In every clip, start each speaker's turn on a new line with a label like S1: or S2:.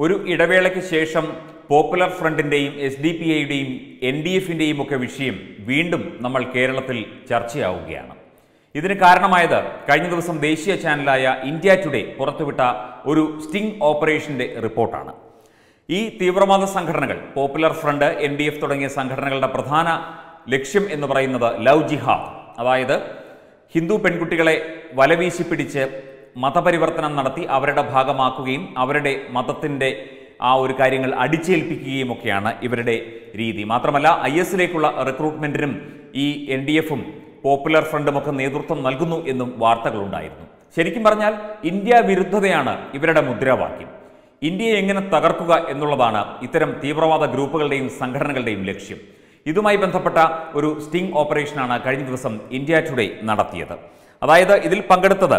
S1: ഒരു ഇടവേളയ്ക്ക് ശേഷം പോപ്പുലർ ഫ്രണ്ടിന്റെയും എസ് ഡി പി ഐയുടെയും എൻ ഡി എഫിന്റെയും ഒക്കെ വിഷയം വീണ്ടും നമ്മൾ കേരളത്തിൽ ചർച്ചയാവുകയാണ് ഇതിന് കാരണമായത് കഴിഞ്ഞ ദിവസം ദേശീയ ചാനലായ ഇന്ത്യ ടുഡേ പുറത്തുവിട്ട ഒരു സ്റ്റിംഗ് ഓപ്പറേഷന്റെ റിപ്പോർട്ടാണ് ഈ തീവ്രവാദ സംഘടനകൾ popular front N D F തുടങ്ങിയ സംഘടനകളുടെ പ്രധാന ലക്ഷ്യം എന്ന് പറയുന്നത് ലവ് ജിഹാദ് അതായത് ഹിന്ദു പെൺകുട്ടികളെ വലവീശി പിടിച്ച് മതപരിവർത്തനം നടത്തി അവരുടെ ഭാഗമാക്കുകയും അവരുടെ മതത്തിൻ്റെ ആ ഒരു കാര്യങ്ങൾ അടിച്ചേൽപ്പിക്കുകയും ഒക്കെയാണ് ഇവരുടെ രീതി മാത്രമല്ല ഐ എസിലേക്കുള്ള റിക്രൂട്ട്മെന്റിനും ഈ എൻ ഡി എഫും പോപ്പുലർ ഫ്രണ്ടും ഒക്കെ നേതൃത്വം നൽകുന്നു എന്നും വാർത്തകളുണ്ടായിരുന്നു ശരിക്കും പറഞ്ഞാൽ ഇന്ത്യ വിരുദ്ധതയാണ് ഇവരുടെ മുദ്രാവാക്യം ഇന്ത്യയെ എങ്ങനെ തകർക്കുക എന്നുള്ളതാണ് ഇത്തരം തീവ്രവാദ ഗ്രൂപ്പുകളുടെയും സംഘടനകളുടെയും ലക്ഷ്യം ഇതുമായി ബന്ധപ്പെട്ട ഒരു സ്റ്റിംഗ് ഓപ്പറേഷനാണ് കഴിഞ്ഞ ദിവസം ഇന്ത്യ ടുഡേ നടത്തിയത് അതായത് ഇതിൽ പങ്കെടുത്തത്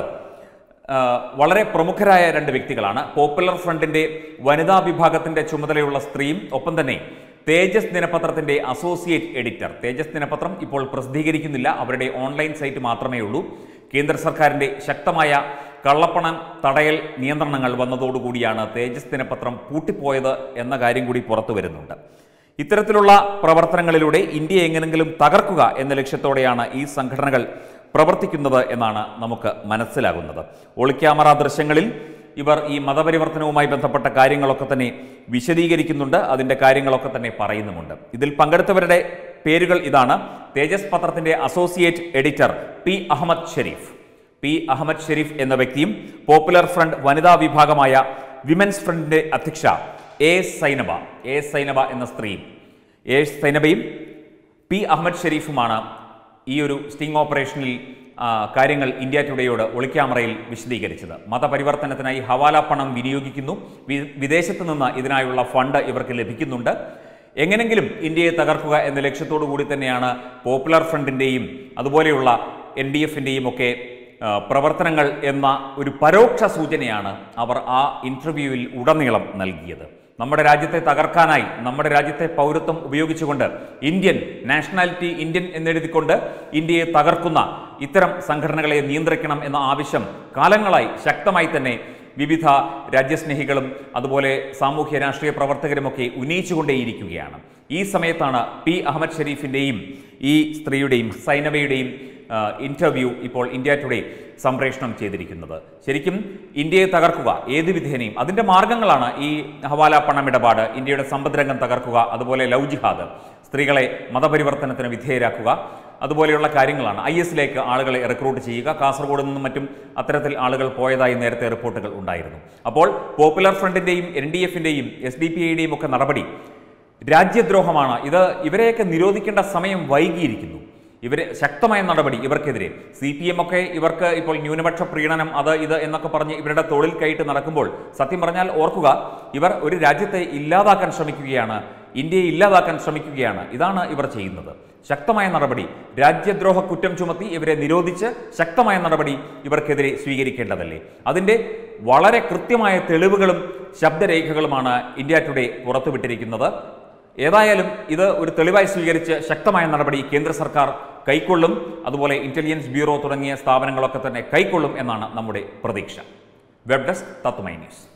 S1: ആ, വളരെ പ്രമുഖരായ രണ്ട് വ്യക്തികളാണ് പോപ്പുലർ ഫ്രണ്ടിന്റെ വനിതാ വിഭാഗത്തിന്റെ ചുമതലയുള്ള സ്ത്രീയും ഒപ്പം തന്നെ തേജസ് ദിനപത്രത്തിന്റെ അസോസിയേറ്റ് എഡിറ്റർ തേജസ് ദിനപത്രം ഇപ്പോൾ പ്രസിദ്ധീകരിക്കുന്നില്ല അവരുടെ ഓൺലൈൻ സൈറ്റ് മാത്രമേ ഉള്ളൂ കേന്ദ്ര സർക്കാരിന്റെ ശക്തമായ കള്ളപ്പണം തടയൽ നിയന്ത്രണങ്ങൾ വന്നതോടുകൂടിയാണ് തേജസ് ദിനപത്രം പൂട്ടിപ്പോയത് എന്ന കാര്യം കൂടി പുറത്തു വരുന്നുണ്ട് ഇത്തരത്തിലുള്ള പ്രവർത്തനങ്ങളിലൂടെ ഇന്ത്യയെ എങ്ങനെങ്കിലും തകർക്കുക എന്ന ലക്ഷ്യത്തോടെയാണ് ഈ സംഘടനകൾ പ്രവർത്തിക്കുന്നത് എന്നാണ് നമുക്ക് മനസ്സിലാകുന്നത് ഒളിക്യാമറ ദൃശ്യങ്ങളിൽ ഇവർ ഈ മതപരിവർത്തനവുമായി ബന്ധപ്പെട്ട കാര്യങ്ങളൊക്കെ തന്നെ വിശദീകരിക്കുന്നുണ്ട് അതിൻ്റെ കാര്യങ്ങളൊക്കെ തന്നെ പറയുന്നുമുണ്ട് ഇതിൽ പങ്കെടുത്തവരുടെ പേരുകൾ ഇതാണ് തേജസ് പത്രത്തിന്റെ associate editor P Ahmed Sharif P Ahmed Sharif എന്ന വ്യക്തിയും പോപ്പുലർ ഫ്രണ്ട് വനിതാ വിഭാഗമായ വിമൻസ് ഫ്രണ്ടിന്റെ അധ്യക്ഷ എ സൈനബ എ സൈനബ എന്ന സ്ത്രീയും എ സൈനബയും പി അഹമ്മദ് ഷെരീഫുമാണ് ഈ ഒരു സ്റ്റിംഗ് ഓപ്പറേഷനിൽ ആ, കാര്യങ്ങൾ ഇന്ത്യ ടുഡേയോട് ഒളിക്യാമറയിൽ വിശദീകരിച്ചത് മതപരിവർത്തനത്തിനായി ഹവാല പണം വിനിയോഗിക്കുന്നു വി- വിദേശത്ത് നിന്ന് ഇതിനായുള്ള ഫണ്ട് ഇവർക്ക് ലഭിക്കുന്നുണ്ട് എങ്ങനെങ്കിലും ഇന്ത്യയെ തകർക്കുക എന്ന ലക്ഷ്യത്തോടു കൂടി തന്നെയാണ് പോപ്പുലർ ഫ്രണ്ടിൻ്റെയും അതുപോലെയുള്ള എൻ ഡി എഫിൻ്റെയും ഒക്കെ ആ, പ്രവർത്തനങ്ങൾ എന്ന ഒരു പരോക്ഷ സൂചനയാണ് അവർ ആ ഇന്റർവ്യൂവിൽ ഉടനീളം നൽകിയത് നമ്മുടെ രാജ്യത്തെ തകർക്കാനായി നമ്മുടെ രാജ്യത്തെ പൗരത്വം ഉപയോഗിച്ചുകൊണ്ട് ഇന്ത്യൻ നാഷണാലിറ്റി ഇന്ത്യൻ എന്നെഴുതിക്കൊണ്ട് ഇന്ത്യയെ തകർക്കുന്ന ഇത്തരം സംഘടനകളെ നിയന്ത്രിക്കണം എന്ന ആവശ്യം കാലങ്ങളായി ശക്തമായി തന്നെ വിവിധ രാജ്യസ്നേഹികളും അതുപോലെ സാമൂഹ്യ രാഷ്ട്രീയ പ്രവർത്തകരുമൊക്കെ ഉന്നയിച്ചുകൊണ്ടേയിരിക്കുകയാണ് ഈ സമയത്താണ് പി അഹമ്മദ് ഷെരീഫിൻ്റെയും ഈ സ്ത്രീയുടെയും സൈനവയുടെയും ഇന്റർവ്യൂ ഇപ്പോൾ ഇന്ത്യ ടുഡേ സംപ്രേഷണം ചെയ്തിരിക്കുന്നത് ശരിക്കും ഇന്ത്യയെ തകർക്കുക ഏത് വിധേനയും അതിൻ്റെ മാർഗങ്ങളാണ് ഈ ഹവാല പണമിടപാട് ഇന്ത്യയുടെ സമ്പദ്രംഗം തകർക്കുക അതുപോലെ ലവ് ജിഹാദ് സ്ത്രീകളെ മതപരിവർത്തനത്തിന് വിധേയരാക്കുക അതുപോലെയുള്ള കാര്യങ്ങളാണ് ഐ എസിലേക്ക് ആളുകളെ റിക്രൂട്ട് ചെയ്യുക കാസർഗോഡ് നിന്നും മറ്റും അത്തരത്തിൽ ആളുകൾ പോയതായി നേരത്തെ റിപ്പോർട്ടുകൾ ഉണ്ടായിരുന്നു അപ്പോൾ പോപ്പുലർ ഫ്രണ്ടിൻ്റെയും എൻ ഡി എഫിൻ്റെയും എസ് ഡി പി ഐയുടെയും ഒക്കെ നടപടി രാജ്യദ്രോഹമാണ് ഇത് ഇവരെയൊക്കെ നിരോധിക്കേണ്ട സമയം വൈകിയിരിക്കുന്നു ഇവരെ ശക്തമായ നടപടി ഇവർക്കെതിരെ സി പി എം ഒക്കെ ഇവർക്ക് ഇപ്പോൾ ന്യൂനപക്ഷ പ്രീണനം അത് ഇത് എന്നൊക്കെ പറഞ്ഞ് ഇവരുടെ തൊഴിൽ കൈയിട്ട് നടക്കുമ്പോൾ സത്യം പറഞ്ഞാൽ ഓർക്കുക ഇവർ ഒരു രാജ്യത്തെ ഇല്ലാതാക്കാൻ ശ്രമിക്കുകയാണ് ഇന്ത്യയെ ഇല്ലാതാക്കാൻ ശ്രമിക്കുകയാണ് ഇതാണ് ഇവർ ചെയ്യുന്നത് ശക്തമായ നടപടി രാജ്യദ്രോഹ കുറ്റം ചുമത്തി ഇവരെ നിരോധിച്ച് ശക്തമായ നടപടി ഇവർക്കെതിരെ സ്വീകരിക്കേണ്ടതല്ലേ അതിൻ്റെ വളരെ കൃത്യമായ തെളിവുകളും ശബ്ദരേഖകളുമാണ് ഇന്ത്യ ടുഡേ പുറത്തുവിട്ടിരിക്കുന്നത് ഏതായാലും ഇത് ഒരു തെളിവായി സ്വീകരിച്ച് ശക്തമായ നടപടി കേന്ദ്ര സർക്കാർ കൈക്കൊള്ളും അതുപോലെ ഇന്റലിജൻസ് ബ്യൂറോ തുടങ്ങിയ സ്ഥാപനങ്ങളൊക്കെ തന്നെ കൈക്കൊള്ളും എന്നാണ് നമ്മുടെ പ്രതീക്ഷ വെബ് ഡെസ്ക് തത്വമൈ ന്യൂസ്